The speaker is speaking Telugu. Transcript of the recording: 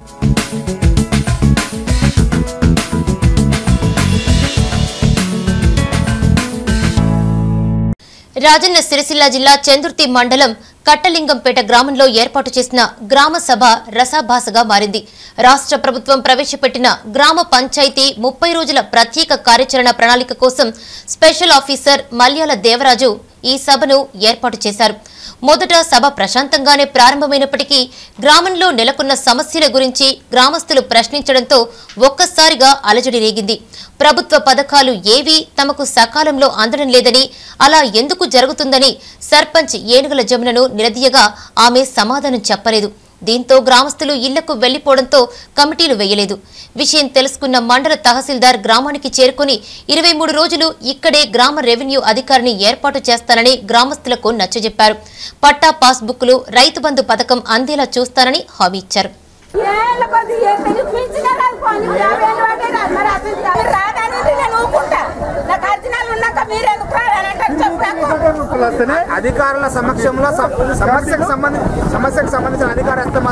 రాజన్న సిరిసిల్ల జిల్లా చందుర్తి మండలం కట్టలింగంపేట గ్రామంలో ఏర్పాటు చేసిన గ్రామ సభ రసాభాసగా మారింది రాష్ట్ర ప్రభుత్వం ప్రవేశపెట్టిన గ్రామ పంచాయతీ ముప్పై రోజుల ప్రత్యేక కార్యాచరణ ప్రణాళిక కోసం స్పెషల్ ఆఫీసర్ మల్యాల దేవరాజు ఈ సభను ఏర్పాటు చేశారు మొదట సభ ప్రశాంతంగానే ప్రారంభమైనప్పటికీ గ్రామంలో నెలకొన్న సమస్యల గురించి గ్రామస్తులు ప్రశ్నించడంతో ఒక్కసారిగా అలజడి రేగింది ప్రభుత్వ పథకాలు ఏవీ తమకు సకాలంలో అందడం లేదని అలా ఎందుకు జరుగుతుందని సర్పంచ్ ఏనుగుల జమునను నిలదీయగా ఆమె సమాధానం చెప్పలేదు దీంతో గ్రామస్తులు ఇళ్లకు వెళ్లిపోవడంతో కమిటీలు వేయలేదు విషయం తెలుసుకున్న మండల తహసీల్దార్ గ్రామానికి చేరుకుని ఇరవై మూడు రోజులు ఇక్కడే గ్రామ రెవెన్యూ అధికారిని ఏర్పాటు చేస్తానని గ్రామస్తులకు నచ్చజెప్పారు పట్టా పాస్బుక్లు రైతు బంధు పథకం అందేలా చూస్తానని హామీ ఇచ్చారు ఏళ్ళ కొద్ది ఎక్కడికి పిలిచినా రాదు పోనీ యాభై ఏళ్ళు పట్టే రాదు మరి అసలు మీరు రాదనేది నేను ఊరుకుంటా నాకు అర్జునాలు ఉన్నాక మీరెందుకు రావాలంటే చెప్పాకు అధికారుల సమక్షంలో సమ- సమస్యకు సంబంధించి సమస్యకు సంబంధించిన అధికారులు వస్తే